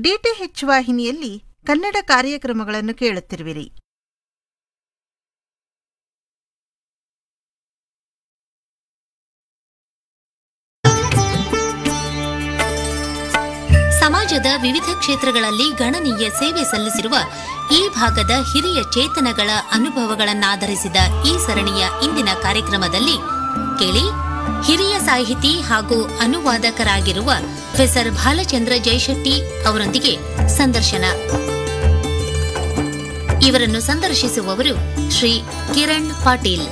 DTH ವಾಹಿನಿಯಲ್ಲಿ ಕನ್ನಡ ಕಾರ್ಯಕ್ರಮಗಳನ್ನು ಕೇಳುತ್ತಿರುವಿರಿ ಸಮಾಜದ ವಿವಿಧ ಕ್ಷೇತ್ರಗಳಲ್ಲಿ ಗಣನೀಯ ಸೇವೆ ಸಲ್ಲಿಸಿರುವ ಈ ಭಾಗದ ಹಿರಿಯ ಚೇತನಗಳ ಅನುಭವಗಳನ್ನಾಧರಿಸಿದ ಈ ಸರಣಿಯ ಇಂದಿನ ಕಾರ್ಯಕ್ರಮದಲ್ಲಿ ಕೇಳಿ ಹಿರಿಯ ಸಾಹಿತಿ ಹಾಗೂ ಅನುವಾದಕರಾಗಿರುವ ಪ್ರೊಫೆಸರ್ ಬಾಲಚಂದ್ರ ಜೈಶೆಟ್ಟಿ ಅವರೊಂದಿಗೆ ಸಂದರ್ಶನ ಇವರನ್ನು ಸಂದರ್ಶಿಸುವವರು ಶ್ರೀ ಕಿರಣ್ ಪಾಟೀಲ್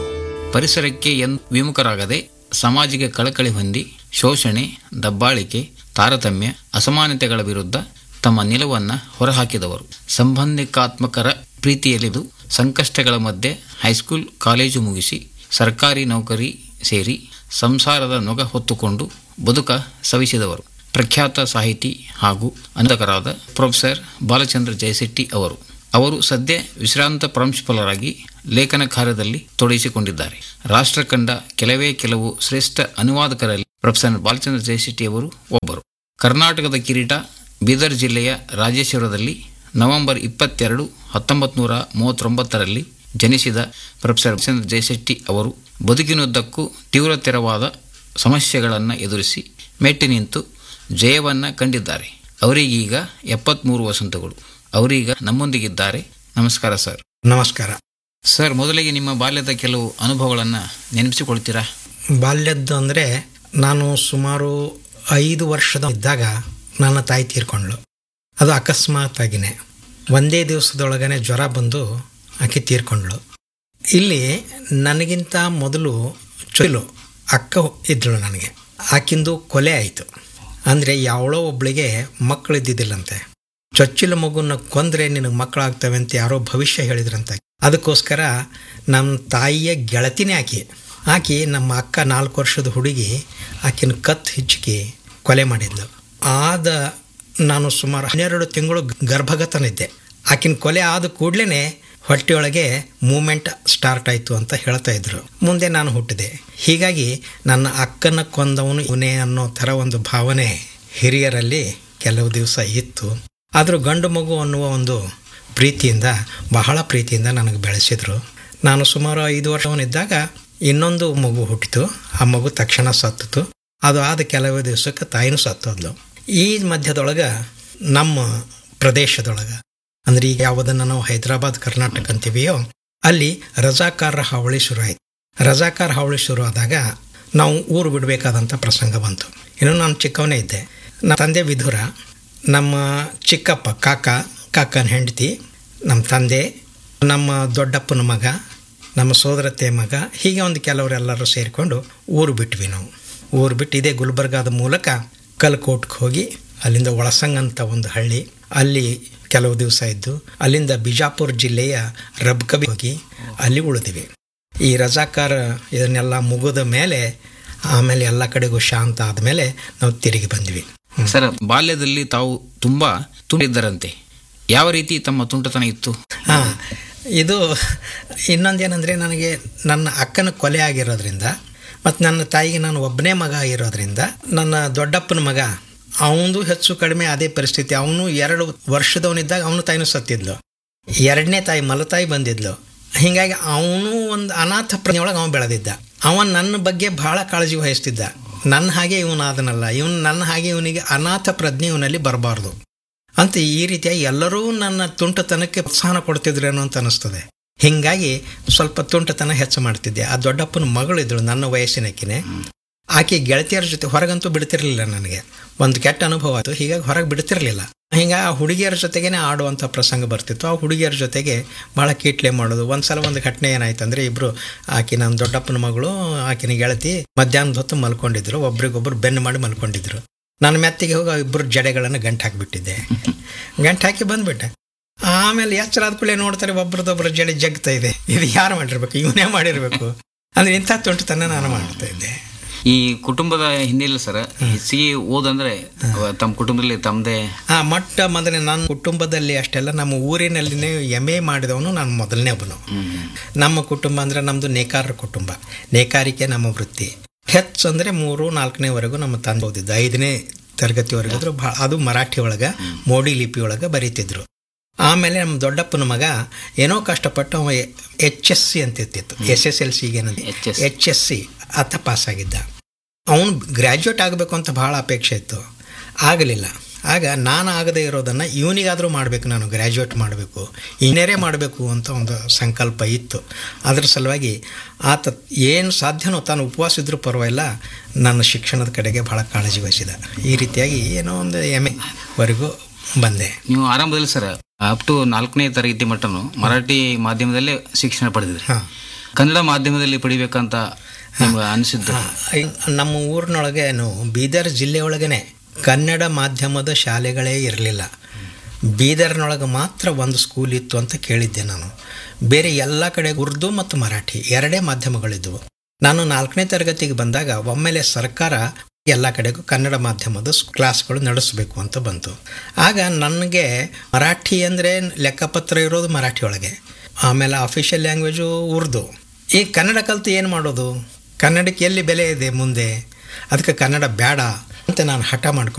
ಪರಿಸರಕ್ಕೆ ಎಂದು ವಿಮುಖರಾಗದೆ ಸಮಾಜಿಗೆ ಕಳಕಳಿ ಹೊಂದಿ ಶೋಷಣೆ ದಬ್ಬಾಳಿಕೆ ತಾರತಮ್ಯ ಅಸಮಾನತೆಗಳ ವಿರುದ್ಧ ತಮ್ಮ ನಿಲುವನ್ನು ಹೊರಹಾಕಿದವರು ಸಂಬಂಧಿಕಾತ್ಮಕರ ಪ್ರೀತಿಯಲ್ಲಿದ್ದು ಸಂಕಷ್ಟಗಳ ಮಧ್ಯೆ ಹೈಸ್ಕೂಲ್ ಕಾಲೇಜು ಮುಗಿಸಿ ಸರ್ಕಾರಿ ನೌಕರಿ ಸೇರಿ ಸಂಸಾರದ ನೊಗ ಹೊತ್ತುಕೊಂಡು ಬದುಕ ಸವಿಸಿದವರು ಪ್ರಖ್ಯಾತ ಸಾಹಿತಿ ಹಾಗೂ ಅನುದಕರಾದ ಪ್ರೊಫೆಸರ್ ಬಾಲಚಂದ್ರ ಜಯಶೆಟ್ಟಿ ಅವರು ಅವರು ಸದ್ಯ ವಿಶ್ರಾಂತ ಪ್ರಾಂಶುಪಾಲರಾಗಿ ಲೇಖನ ಕಾರ್ಯದಲ್ಲಿ ತೊಡಗಿಸಿಕೊಂಡಿದ್ದಾರೆ ರಾಷ್ಟ್ರ ಕಂಡ ಕೆಲವೇ ಕೆಲವು ಶ್ರೇಷ್ಠ ಅನುವಾದಕರಲ್ಲಿ ಪ್ರೊಫೆಸರ್ ಬಾಲಚಂದ್ರ ಜಯಶೆಟ್ಟಿ ಅವರು ಒಬ್ಬರು ಕರ್ನಾಟಕದ ಕಿರೀಟ ಬೀದರ್ ಜಿಲ್ಲೆಯ ರಾಜೇಶ್ವರದಲ್ಲಿ ನವೆಂಬರ್ ಇಪ್ಪತ್ತೆರಡು ಹತ್ತೊಂಬತ್ತು ನೂರ ಮೂವತ್ತೊಂಬತ್ತರಲ್ಲಿ ಜನಿಸಿದ ಪ್ರೊಫೆಸರ್ ಬಾಲಚಂದ್ರ ಜಯಶೆಟ್ಟಿ ಅವರು ಬದುಕಿನುದ್ದಕ್ಕೂ ತೀವ್ರತರವಾದ ಸಮಸ್ಯೆಗಳನ್ನು ಎದುರಿಸಿ ಮೆಟ್ಟಿ ನಿಂತು ಜಯವನ್ನು ಕಂಡಿದ್ದಾರೆ ಅವರಿಗೀಗ ಎಪ್ಪತ್ತ್ಮೂರು ವಸಂತಗಳು ಅವರೀಗ ನಮ್ಮೊಂದಿಗಿದ್ದಾರೆ ನಮಸ್ಕಾರ ಸರ್ ನಮಸ್ಕಾರ ಸರ್ ಮೊದಲಿಗೆ ನಿಮ್ಮ ಬಾಲ್ಯದ ಕೆಲವು ಅನುಭವಗಳನ್ನು ನೆನಪಿಸಿಕೊಳ್ತೀರಾ ಬಾಲ್ಯದ್ದು ಅಂದರೆ ನಾನು ಸುಮಾರು ಐದು ವರ್ಷದ ಇದ್ದಾಗ ನನ್ನ ತಾಯಿ ತೀರ್ಕೊಂಡ್ಳು ಅದು ಅಕಸ್ಮಾತ್ ಆಗಿನೇ ಒಂದೇ ದಿವಸದೊಳಗನೆ ಜ್ವರ ಬಂದು ಆಕೆ ತೀರ್ಕೊಂಡ್ಳು ಇಲ್ಲಿ ನನಗಿಂತ ಮೊದಲು ಚೊಲು ಅಕ್ಕ ಇದ್ದಳು ನನಗೆ ಆಕಿಂದು ಕೊಲೆ ಆಯಿತು ಅಂದರೆ ಯಾವಳೋ ಒಬ್ಳಿಗೆ ಮಕ್ಕಳಿದ್ದಿದ್ದಿಲ್ಲಂತೆ ಚೊಚ್ಚಿಲ ಮಗುನ ಕೊಂದ್ರೆ ನಿನಗೆ ಮಕ್ಕಳಾಗ್ತವೆ ಅಂತ ಯಾರೋ ಭವಿಷ್ಯ ಹೇಳಿದ್ರಂತೆ ಅದಕ್ಕೋಸ್ಕರ ನಮ್ಮ ತಾಯಿಯ ಗೆಳತಿನೇ ಆಕಿ ಆಕಿ ನಮ್ಮ ಅಕ್ಕ ನಾಲ್ಕು ವರ್ಷದ ಹುಡುಗಿ ಆಕಿನ ಕತ್ ಹಿಚ್ಕಿ ಕೊಲೆ ಮಾಡಿದ್ಲು ಆದ ನಾನು ಸುಮಾರು ಹನ್ನೆರಡು ತಿಂಗಳು ಗರ್ಭಗತನಿದ್ದೆ ಆಕಿನ ಕೊಲೆ ಆದ ಕೂಡಲೇ ಹೊಟ್ಟೆಯೊಳಗೆ ಮೂಮೆಂಟ್ ಸ್ಟಾರ್ಟ್ ಆಯಿತು ಅಂತ ಹೇಳ್ತಾ ಇದ್ರು ಮುಂದೆ ನಾನು ಹುಟ್ಟಿದೆ ಹೀಗಾಗಿ ನನ್ನ ಅಕ್ಕನ ಕೊಂದವನು ಇವನೇ ಅನ್ನೋ ಥರ ಒಂದು ಭಾವನೆ ಹಿರಿಯರಲ್ಲಿ ಕೆಲವು ದಿವಸ ಇತ್ತು ಆದರೂ ಗಂಡು ಮಗು ಅನ್ನುವ ಒಂದು ಪ್ರೀತಿಯಿಂದ ಬಹಳ ಪ್ರೀತಿಯಿಂದ ನನಗೆ ಬೆಳೆಸಿದರು ನಾನು ಸುಮಾರು ಐದು ವರ್ಷವನಿದ್ದಾಗ ಇನ್ನೊಂದು ಮಗು ಹುಟ್ಟಿತು ಆ ಮಗು ತಕ್ಷಣ ಸತ್ತಿತು ಅದು ಆದ ಕೆಲವು ದಿವಸಕ್ಕೆ ತಾಯಿನೂ ಸತ್ತೋದ್ಲು ಈ ಮಧ್ಯದೊಳಗೆ ನಮ್ಮ ಪ್ರದೇಶದೊಳಗೆ ಅಂದ್ರೆ ಈಗ ಯಾವುದನ್ನು ನಾವು ಹೈದರಾಬಾದ್ ಕರ್ನಾಟಕ ಅಂತೀವಿಯೋ ಅಲ್ಲಿ ರಜಾಕಾರರ ಹಾವಳಿ ಶುರು ಆಯಿತು ರಜಾಕಾರ ಹಾವಳಿ ಶುರು ಆದಾಗ ನಾವು ಊರು ಬಿಡಬೇಕಾದಂಥ ಪ್ರಸಂಗ ಬಂತು ಇನ್ನು ನಾನು ಚಿಕ್ಕವನೇ ಇದ್ದೆ ನಮ್ಮ ತಂದೆ ವಿಧುರ ನಮ್ಮ ಚಿಕ್ಕಪ್ಪ ಕಾಕ ಕಾಕನ ಹೆಂಡತಿ ನಮ್ಮ ತಂದೆ ನಮ್ಮ ದೊಡ್ಡಪ್ಪನ ಮಗ ನಮ್ಮ ಸೋದರತೆ ಮಗ ಹೀಗೆ ಒಂದು ಕೆಲವರೆಲ್ಲರೂ ಸೇರಿಕೊಂಡು ಊರು ಬಿಟ್ವಿ ನಾವು ಊರು ಬಿಟ್ಟು ಇದೇ ಗುಲ್ಬರ್ಗಾದ ಮೂಲಕ ಕಲ್ಕೋಟ್ಗೆ ಹೋಗಿ ಅಲ್ಲಿಂದ ಒಳಸಂಗ್ ಅಂತ ಒಂದು ಹಳ್ಳಿ ಅಲ್ಲಿ ಕೆಲವು ದಿವಸ ಇದ್ದು ಅಲ್ಲಿಂದ ಬಿಜಾಪುರ ಜಿಲ್ಲೆಯ ರಬ್ಕಬಿ ಹೋಗಿ ಅಲ್ಲಿ ಉಳಿದಿವಿ ಈ ರಜಾಕಾರ ಇದನ್ನೆಲ್ಲ ಮುಗಿದ ಮೇಲೆ ಆಮೇಲೆ ಎಲ್ಲ ಕಡೆಗೂ ಶಾಂತ ಆದಮೇಲೆ ನಾವು ತಿರುಗಿ ಬಂದ್ವಿ ಸರ್ ಬಾಲ್ಯದಲ್ಲಿ ತಾವು ತುಂಬಾ ತುಂಬಿದ್ದರಂತೆ ಯಾವ ರೀತಿ ತಮ್ಮ ತುಂಟತನ ಇತ್ತು ಹಾಂ ಇದು ಇನ್ನೊಂದೇನೆಂದರೆ ನನಗೆ ನನ್ನ ಅಕ್ಕನ ಕೊಲೆ ಆಗಿರೋದ್ರಿಂದ ಮತ್ತು ನನ್ನ ತಾಯಿಗೆ ನಾನು ಒಬ್ಬನೇ ಮಗ ಆಗಿರೋದ್ರಿಂದ ನನ್ನ ದೊಡ್ಡಪ್ಪನ ಮಗ ಅವನದು ಹೆಚ್ಚು ಕಡಿಮೆ ಅದೇ ಪರಿಸ್ಥಿತಿ ಅವನು ಎರಡು ವರ್ಷದವನಿದ್ದಾಗ ಅವನು ತಾಯಿನೂ ಸತ್ತಿದ್ಲು ಎರಡನೇ ತಾಯಿ ಮಲತಾಯಿ ಬಂದಿದ್ಲು ಹೀಗಾಗಿ ಅವನು ಒಂದು ಅನಾಥ ಪ್ರಜ್ಞೆಯೊಳಗೆ ಅವನು ಬೆಳೆದಿದ್ದ ಅವನು ನನ್ನ ಬಗ್ಗೆ ಭಾಳ ಕಾಳಜಿ ವಹಿಸ್ತಿದ್ದ ನನ್ನ ಹಾಗೆ ಇವನಾದನಲ್ಲ ಇವನು ನನ್ನ ಹಾಗೆ ಇವನಿಗೆ ಅನಾಥ ಪ್ರಜ್ಞೆ ಇವನಲ್ಲಿ ಬರಬಾರ್ದು ಅಂತ ಈ ರೀತಿಯಾಗಿ ಎಲ್ಲರೂ ನನ್ನ ತುಂಟತನಕ್ಕೆ ಪ್ರೋತ್ಸಾಹ ಕೊಡ್ತಿದ್ರೇನೋ ಅಂತ ಅನಿಸ್ತದೆ ಹೀಗಾಗಿ ಸ್ವಲ್ಪ ತುಂಟತನ ಹೆಚ್ಚು ಮಾಡ್ತಿದ್ದೆ ಆ ದೊಡ್ಡಪ್ಪನ ಮಗಳಿದ್ಳು ನನ್ನ ವಯಸ್ಸಿನಕ್ಕಿನೇ ಆಕೆ ಗೆಳತಿಯರ ಜೊತೆ ಹೊರಗಂತೂ ಬಿಡ್ತಿರ್ಲಿಲ್ಲ ನನಗೆ ಒಂದು ಕೆಟ್ಟ ಅನುಭವ ಆಯಿತು ಹೀಗಾಗಿ ಹೊರಗೆ ಬಿಡ್ತಿರ್ಲಿಲ್ಲ ಹಿಂಗೆ ಆ ಹುಡುಗಿಯರ ಜೊತೆಗೇನೆ ಆಡುವಂಥ ಪ್ರಸಂಗ ಬರ್ತಿತ್ತು ಆ ಹುಡುಗಿಯರ ಜೊತೆಗೆ ಭಾಳ ಕೀಟ್ಲೆ ಮಾಡೋದು ಒಂದು ಸಲ ಒಂದು ಘಟನೆ ಏನಾಯ್ತು ಅಂದರೆ ಇಬ್ಬರು ಆಕೆ ನನ್ನ ದೊಡ್ಡಪ್ಪನ ಮಗಳು ಆಕಿನ ಗೆಳತಿ ಮಧ್ಯಾಹ್ನದ ಹೊತ್ತು ಮಲ್ಕೊಂಡಿದ್ರು ಒಬ್ರಿಗೊಬ್ರು ಬೆನ್ನು ಮಾಡಿ ಮಲ್ಕೊಂಡಿದ್ರು ನಾನು ಮೆತ್ತಿಗೆ ಹೋಗಿ ಇಬ್ಬರು ಜಡೆಗಳನ್ನು ಗಂಟು ಹಾಕಿಬಿಟ್ಟಿದ್ದೆ ಗಂಟು ಹಾಕಿ ಬಂದ್ಬಿಟ್ಟೆ ಆಮೇಲೆ ಎಚ್ಚರ ಆದ ಕೂಡಲೇ ನೋಡ್ತಾರೆ ಒಬ್ರದೊಬ್ಬರ ಜಡೆ ಜಗ್ತಾ ಇದೆ ಇದು ಯಾರು ಮಾಡಿರ್ಬೇಕು ಇವನೇ ಮಾಡಿರ್ಬೇಕು ಅಂದ್ರೆ ಇಂಥ ತುಂಟತನ ನಾನು ಮಾಡ್ತಾ ಇದ್ದೆ ಈ ಕುಟುಂಬದ ಹಿನ್ನೆಲೆ ಸರ್ ಹೆಚ್ಚಿಗೆ ಓದಂದ್ರೆ ಅವ ತಮ್ಮ ಕುಟುಂಬದಲ್ಲಿ ತಮ್ಮದೇ ಆ ಮೊಟ್ಟ ಮೊದಲನೇ ನನ್ನ ಕುಟುಂಬದಲ್ಲಿ ಅಷ್ಟೆಲ್ಲ ನಮ್ಮ ಊರಿನಲ್ಲಿನೇ ಎಮ್ ಎ ಮಾಡಿದವನು ನಾನು ಮೊದಲನೇ ಒಬ್ಬನು ನಮ್ಮ ಕುಟುಂಬ ಅಂದರೆ ನಮ್ಮದು ನೇಕಾರರ ಕುಟುಂಬ ನೇಕಾರಿಕೆ ನಮ್ಮ ವೃತ್ತಿ ಹೆಚ್ಚು ಅಂದರೆ ಮೂರು ನಾಲ್ಕನೇವರೆಗೂ ನಮ್ಮ ತಂದೆ ಓದಿದ್ದು ಐದನೇ ತರಗತಿವರೆಗಿದ್ರು ಭಾಳ ಅದು ಮರಾಠಿ ಒಳಗೆ ಮೋಡಿ ಲಿಪಿ ಒಳಗೆ ಬರೀತಿದ್ರು ಆಮೇಲೆ ನಮ್ಮ ದೊಡ್ಡಪ್ಪನ ಮಗ ಏನೋ ಕಷ್ಟಪಟ್ಟು ಅವ ಎಚ್ ಎಸ್ ಸಿ ಅಂತ ಇರ್ತಿತ್ತು ಎಸ್ ಎಸ್ ಎಲ್ ಸಿಗೆ HSC. ಎಚ್ ಎಸ್ ಸಿ ಆತ ಪಾಸಾಗಿದ್ದ ಅವನು ಗ್ರ್ಯಾಜುಯೇಟ್ ಆಗಬೇಕು ಅಂತ ಭಾಳ ಅಪೇಕ್ಷೆ ಇತ್ತು ಆಗಲಿಲ್ಲ ಆಗ ನಾನು ಆಗದೇ ಇರೋದನ್ನು ಇವನಿಗಾದರೂ ಮಾಡಬೇಕು ನಾನು ಗ್ರ್ಯಾಜುಯೇಟ್ ಮಾಡಬೇಕು ಇನ್ನೇರೇ ಮಾಡಬೇಕು ಅಂತ ಒಂದು ಸಂಕಲ್ಪ ಇತ್ತು ಅದರ ಸಲುವಾಗಿ ಆತ ಏನು ಸಾಧ್ಯನೋ ತಾನು ಉಪವಾಸ ಇದ್ರೂ ಪರವಾಗಿಲ್ಲ ನನ್ನ ಶಿಕ್ಷಣದ ಕಡೆಗೆ ಭಾಳ ಕಾಳಜಿ ವಹಿಸಿದ ಈ ರೀತಿಯಾಗಿ ಏನೋ ಒಂದು ಎಮ್ ಎವರೆಗೂ ಬಂದೆ ನೀವು ಆರಂಭದಲ್ಲಿ ಸರ್ ಅಪ್ ಟು ನಾಲ್ಕನೇ ತರಗತಿ ಮಟ್ಟನು ಮರಾಠಿ ಮಾಧ್ಯಮದಲ್ಲೇ ಶಿಕ್ಷಣ ಪಡೆದಿದ್ರಿ ಹಾಂ ಕನ್ನಡ ಮಾಧ್ಯಮದಲ್ಲಿ ಪಡಿಬೇಕಂತ ನಿಮ್ಗೆ ಅನಿಸಿದ್ದು ನಮ್ಮ ಊರಿನೊಳಗೇನು ಬೀದರ್ ಜಿಲ್ಲೆಯೊಳಗನೆ ಕನ್ನಡ ಮಾಧ್ಯಮದ ಶಾಲೆಗಳೇ ಇರಲಿಲ್ಲ ಬೀದರ್ನೊಳಗೆ ಮಾತ್ರ ಒಂದು ಸ್ಕೂಲ್ ಇತ್ತು ಅಂತ ಕೇಳಿದ್ದೆ ನಾನು ಬೇರೆ ಎಲ್ಲ ಕಡೆ ಉರ್ದು ಮತ್ತು ಮರಾಠಿ ಎರಡೇ ಮಾಧ್ಯಮಗಳಿದ್ದವು ನಾನು ನಾಲ್ಕನೇ ತರಗತಿಗೆ ಬಂದಾಗ ಒಮ್ಮೆಲೆ ಸರ್ಕಾರ ಎಲ್ಲ ಕಡೆಗೂ ಕನ್ನಡ ಮಾಧ್ಯಮದ ಸ್- ಕ್ಲಾಸ್ಗಳು ನಡೆಸಬೇಕು ಅಂತ ಬಂತು ಆಗ ನನಗೆ ಮರಾಠಿ ಅಂದರೆ ಲೆಕ್ಕಪತ್ರ ಇರೋದು ಮರಾಠಿ ಒಳಗೆ ಆಮೇಲೆ ಅಫಿಷಿಯಲ್ ಲ್ಯಾಂಗ್ವೇಜು ಉರ್ದು ಈ ಕನ್ನಡ ಕಲಿತು ಏನು ಮಾಡೋದು ಕನ್ನಡಕ್ಕೆ ಎಲ್ಲಿ ಬೆಲೆ ಇದೆ ಮುಂದೆ ಅದಕ್ಕೆ ಕನ್ನಡ ಬೇಡ ಅಂತ ನಾನು ಹಠ ಮಾಡ್ಕೊಂಡು